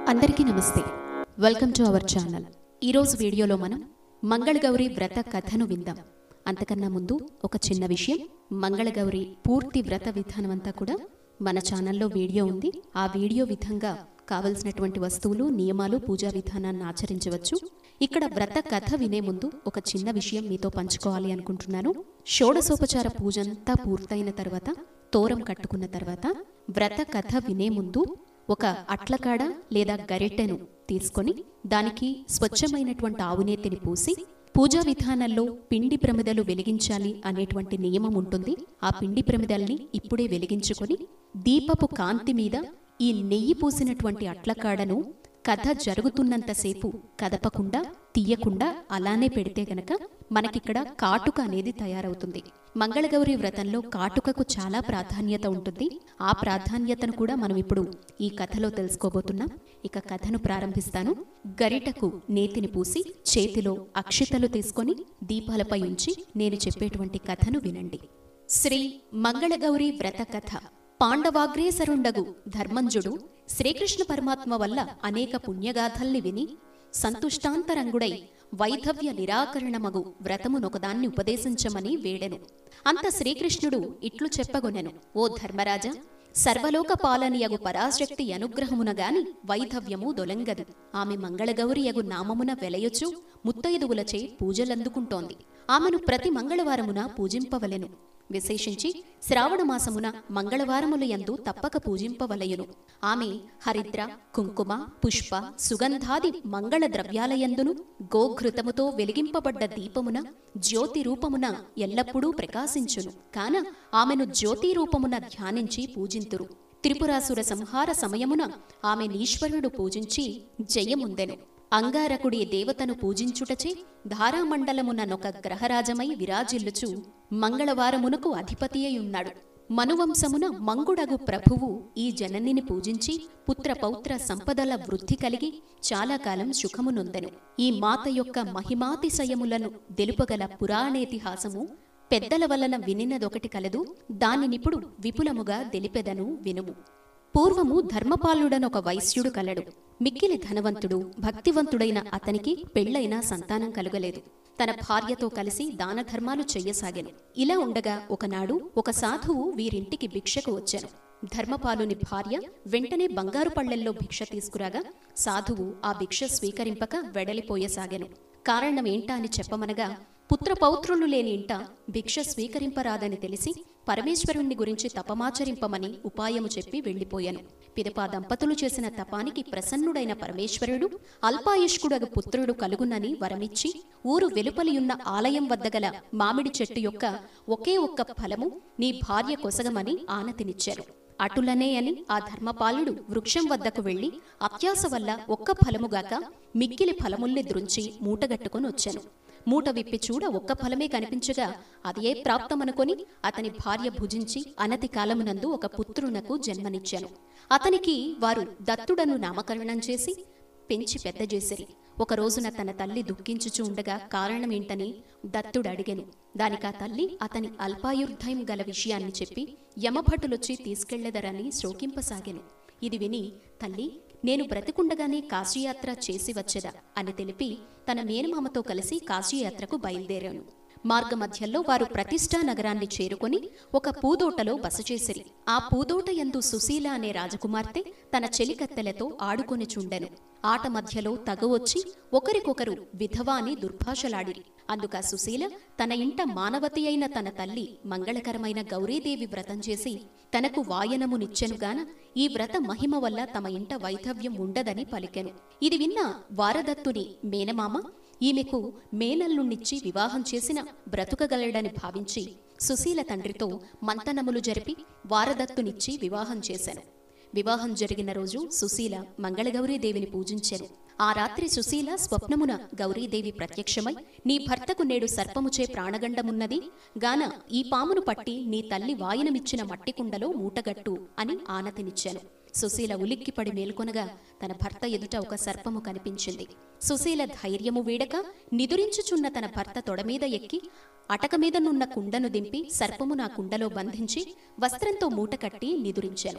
అందరికీ నమస్తే welcome to our channel ఈరోజు వీడియోలో మనం మంగళగౌరి వ్రత కథను విందాం అంతకన్నా ముందు ఒక చిన్న విషయం మంగళగౌరి పూర్తి వ్రత విధానం అంతా కూడా మన ఛానల్లో వీడియో ఉంది ఆ వీడియో విధంగా కావలసినటువంటి వస్తువులు నియమాలు పూజా విధానాన్ని ఆచరించవచ్చు ఇక్కడ వ్రత కథ వినే ముందు ఒక చిన్న విషయం మీతో పంచుకోవాలి అనుకుంటున్నాను షోడసోపచార పూజంతా పూర్తయిన తర్వాత తోరం కట్టుకున్న తర్వాత వ్రత కథ వినే ముందు ఒక అట్లకాడ లేదా గరిటెను తీసుకొని దానికి స్వచ్ఛమైనటువంటి ఆవునేతిని పూసి పూజా విధానంలో పిండి ప్రమిదలు వెలిగించాలి అనేటువంటి నియమం ఉంటుంది ఆ పిండి ప్రమిదల్ని ఇప్పుడే వెలిగించుకొని దీపపు కాంతి మీద ఈ నెయ్యి పూసినటువంటి అట్లకాడను కథ జరుగుతున్నంతసేపు కదపకుండా తీయకుండా అలానే పెడితే గనక మనకిక్కడ కాటుక అనేది తయారవుతుంది మంగళగౌరి వ్రతంలో కాటుకకు చాలా ప్రాధాన్యత ఉంటుంది ఆ ప్రాధాన్యతను కూడా మనం ఇప్పుడు ఈ కథలో తెలుసుకోబోతున్నాం ఇక కథను ప్రారంభిస్తాను గరిటకు నేతిని పూసి చేతిలో అక్షితలు తీసుకొని దీపాలపై ఉంచి నేను చెప్పేటువంటి కథను వినండి శ్రీ మంగళగౌరి వ్రత కథ పాండవాగ్రేసరుండగు ధర్మంజుడు శ్రీకృష్ణ పరమాత్మ వల్ల అనేక పుణ్యగాథల్ని విని సంతుష్టాంతరంగుడై వైధవ్య నిరాకరణమగు వ్రతమునొకదాన్ని ఉపదేశించమని వేడెను అంత శ్రీకృష్ణుడు ఇట్లు చెప్పగొనెను ఓ ధర్మరాజా సర్వలోక పాలనియగు పరాశక్తి అనుగ్రహమున గాని వైధవ్యము దొలంగదు ఆమె మంగళగౌరి యగు నామమున వెలయొచ్చు ముత్తైదువులచే పూజలందుకుంటోంది ఆమెను ప్రతి మంగళవారమున పూజింపవలెను విశేషించి శ్రావణ మాసమున మంగళవారముల యందు తప్పక పూజింపవలయును ఆమె హరిద్ర కుంకుమ పుష్ప సుగంధాది మంగళ ద్రవ్యాలయందును గోఘృతముతో వెలిగింపబడ్డ దీపమున జ్యోతి రూపమున ఎల్లప్పుడూ ప్రకాశించును కాన ఆమెను జ్యోతి రూపమున ధ్యానించి పూజింతురు త్రిపురాసుర సంహార సమయమున ఆమె నీశ్వరుడు పూజించి జయముందెను అంగారకుడి దేవతను పూజించుటచే ధారామండలముననొక గ్రహరాజమై విరాజిల్లుచు మంగళవారమునకు అధిపతియ్యున్నాడు మనువంశమున మంగుడగు ప్రభువు ఈ జననిని పూజించి పుత్ర పౌత్ర సంపదల వృద్ధి కలిగి చాలా కాలం సుఖమునొందెను ఈ మాత యొక్క మహిమాతిశయములను తెలుపగల పురాణేతిహాసము పెద్దల వలన వినినదొకటి కలదు దానినిప్పుడు విపులముగా తెలిపెదను వినుము పూర్వము ధర్మపాలుడనొక వైశ్యుడు కలడు మిక్కిలి ధనవంతుడు భక్తివంతుడైన అతనికి పెళ్లైన సంతానం కలుగలేదు తన భార్యతో కలిసి దాన ధర్మాలు చెయ్యసాగెను ఇలా ఉండగా ఒకనాడు ఒక సాధువు వీరింటికి భిక్షకు వచ్చాను ధర్మపాలుని భార్య వెంటనే బంగారు పళ్లెల్లో భిక్ష తీసుకురాగా సాధువు ఆ భిక్ష స్వీకరింపక వెడలిపోయసాగెను కారణమేంటా అని చెప్పమనగా పుత్రపౌత్రులు లేని ఇంట భిక్ష స్వీకరింపరాదని తెలిసి పరమేశ్వరుణ్ణి గురించి తపమాచరింపమని ఉపాయము చెప్పి వెళ్లిపోయాను పిదపా దంపతులు చేసిన తపానికి ప్రసన్నుడైన పరమేశ్వరుడు అల్పాయుష్కుడగు పుత్రుడు కలుగునని వరమిచ్చి ఊరు వెలుపలియున్న ఆలయం వద్ద గల మామిడి చెట్టు యొక్క ఒకే ఒక్క ఫలము నీ భార్య కొసగమని ఆనతినిచ్చారు అటులనే అని ఆ ధర్మపాలుడు వృక్షం వద్దకు వెళ్లి అత్యాస వల్ల ఒక్క ఫలముగాక మిక్కిలి ఫలముల్ని దృంచి మూటగట్టుకొని వచ్చాను మూట విప్పి చూడ ఒక్క ఫలమే కనిపించగా అదే ప్రాప్తమనుకొని అతని భార్య భుజించి అనతి కాలమునందు ఒక పుత్రునకు జన్మనిచ్చాను అతనికి వారు దత్తుడను నామకరణం చేసి పెంచి పెద్ద చేసిరి ఒక రోజున తన తల్లి దుఃఖించుచూ ఉండగా కారణమేంటని దత్తుడు అడిగెను దానికా తల్లి అతని అల్పాయుర్ధయం గల విషయాన్ని చెప్పి యమభటులొచ్చి తీసుకెళ్లెదరని శోకింపసాగెను ఇది విని తల్లి నేను బ్రతికుండగానే కాశీయాత్ర చేసి వచ్చెదా అని తెలిపి తన మేనమామతో కలిసి కాశీయాత్రకు బయలుదేరాను మార్గమధ్యంలో వారు ప్రతిష్టా నగరాన్ని చేరుకొని ఒక పూదోటలో బస చేసిరి ఆ పూదోట యందు సుశీల అనే రాజకుమార్తె తన చెలికత్తెలతో ఆడుకొని చుండెను ఆట మధ్యలో తగవొచ్చి ఒకరికొకరు విధవాని దుర్భాషలాడిరి అందుక సుశీల తన ఇంట మానవతి అయిన తన తల్లి మంగళకరమైన గౌరీదేవి వ్రతం చేసి తనకు వాయనమునిచ్చెనుగాన ఈ వ్రత మహిమ వల్ల తమ ఇంట వైధవ్యం ఉండదని పలికెను ఇది విన్న వారదత్తుని మేనమామ ఈమెకు మేనల్లుణ్ణిచ్చి వివాహం చేసిన బ్రతుకగలడని భావించి సుశీల తండ్రితో మంతనములు జరిపి వారదత్తునిచ్చి వివాహం చేశాను వివాహం జరిగిన రోజు సుశీల మంగళగౌరీదేవిని పూజించెను ఆ రాత్రి సుశీల స్వప్నమున గౌరీదేవి ప్రత్యక్షమై నీ భర్తకు నేడు సర్పముచే ప్రాణగండమున్నది గాన ఈ పామును పట్టి నీ తల్లి వాయనమిచ్చిన మట్టి కుండలో మూటగట్టు అని ఆనతినిచ్చాను సుశీల ఉలిక్కిపడి మేల్కొనగా తన భర్త ఎదుట ఒక సర్పము కనిపించింది సుశీల ధైర్యము వీడక నిదురించుచున్న తన భర్త తొడమీద ఎక్కి అటక మీదనున్న కుండను దింపి సర్పము నా కుండలో బంధించి వస్త్రంతో మూటకట్టి నిదురించాను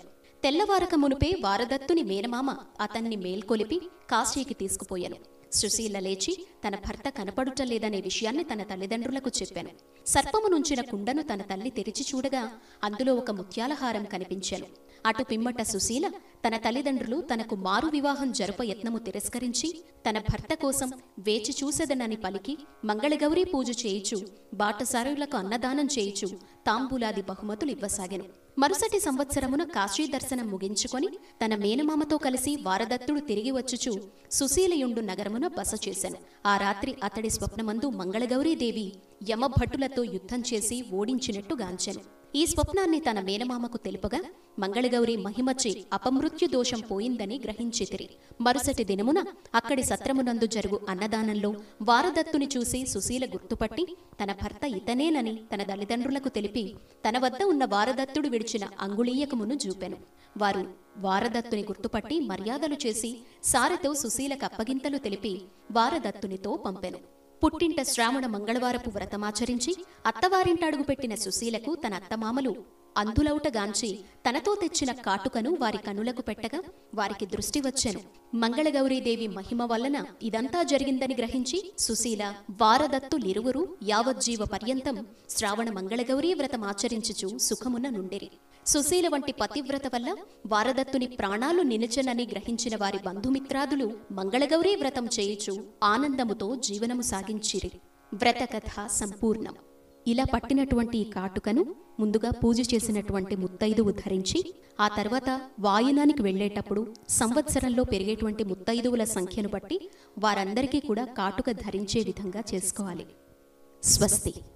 తెల్లవారక మునుపే వారదత్తుని మేనమామ అతన్ని మేల్కొలిపి కాశీకి తీసుకుపోయాను సుశీల లేచి తన భర్త కనపడుటలేదనే విషయాన్ని తన తల్లిదండ్రులకు చెప్పాను సర్పము నుంచిన కుండను తన తల్లి తెరిచి చూడగా అందులో ఒక ముత్యాలహారం కనిపించాను అటు పిమ్మట సుశీల తన తల్లిదండ్రులు తనకు మారు వివాహం జరుప యత్నము తిరస్కరించి తన భర్త కోసం వేచి చూసేదనని పలికి మంగళగౌరీ పూజ చేయిచు బాటసారులకు అన్నదానం చేయిచు తాంబూలాది బహుమతులు ఇవ్వసాగెను మరుసటి సంవత్సరమున కాశీ దర్శనం ముగించుకొని తన మేనమామతో కలిసి వారదత్తుడు తిరిగి వచ్చుచు సుశీలయుండు నగరమున బస చేశాను ఆ రాత్రి అతడి స్వప్నమందు మంగళగౌరీదేవి యమభట్టులతో యుద్ధం చేసి ఓడించినట్టు గాంచెను ఈ స్వప్నాన్ని తన మేనమామకు తెలుపగా మంగళగౌరి మహిమచే అపమృత్యు దోషం పోయిందని గ్రహించితిరి మరుసటి దినమున అక్కడి సత్రమునందు జరుగు అన్నదానంలో వారదత్తుని చూసి సుశీల గుర్తుపట్టి తన భర్త ఇతనేనని తన తల్లిదండ్రులకు తెలిపి తన వద్ద ఉన్న వారదత్తుడు విడిచిన అంగుళీయకమును చూపెను వారు వారదత్తుని గుర్తుపట్టి మర్యాదలు చేసి సారెతో సుశీలకు అప్పగింతలు తెలిపి వారదత్తునితో పంపెను పుట్టింట శ్రావణ మంగళవారపు వ్రతమాచరించి అత్తవారింట అడుగుపెట్టిన సుశీలకు తన అత్తమామలు అందులౌటగాంచి తనతో తెచ్చిన కాటుకను వారి కనులకు పెట్టగా వారికి దృష్టి వచ్చెను మంగళగౌరీదేవి మహిమ వలన ఇదంతా జరిగిందని గ్రహించి సుశీల వారదత్తులిరువురు యావజ్జీవ పర్యంతం శ్రావణ మంగళగౌరీ వ్రతమాచరించుచు సుఖమున నుండిరి సుశీల వంటి పతివ్రత వల్ల వారదత్తుని ప్రాణాలు నిలిచనని గ్రహించిన వారి బంధుమిత్రాదులు మంగళగౌరీ వ్రతం చేయుచు ఆనందముతో జీవనము సాగించిరి వ్రత కథ సంపూర్ణం ఇలా పట్టినటువంటి ఈ కాటుకను ముందుగా పూజ చేసినటువంటి ముత్తైదువు ధరించి ఆ తర్వాత వాయునానికి వెళ్ళేటప్పుడు సంవత్సరంలో పెరిగేటువంటి ముత్తైదువుల సంఖ్యను బట్టి వారందరికీ కూడా కాటుక ధరించే విధంగా చేసుకోవాలి స్వస్తి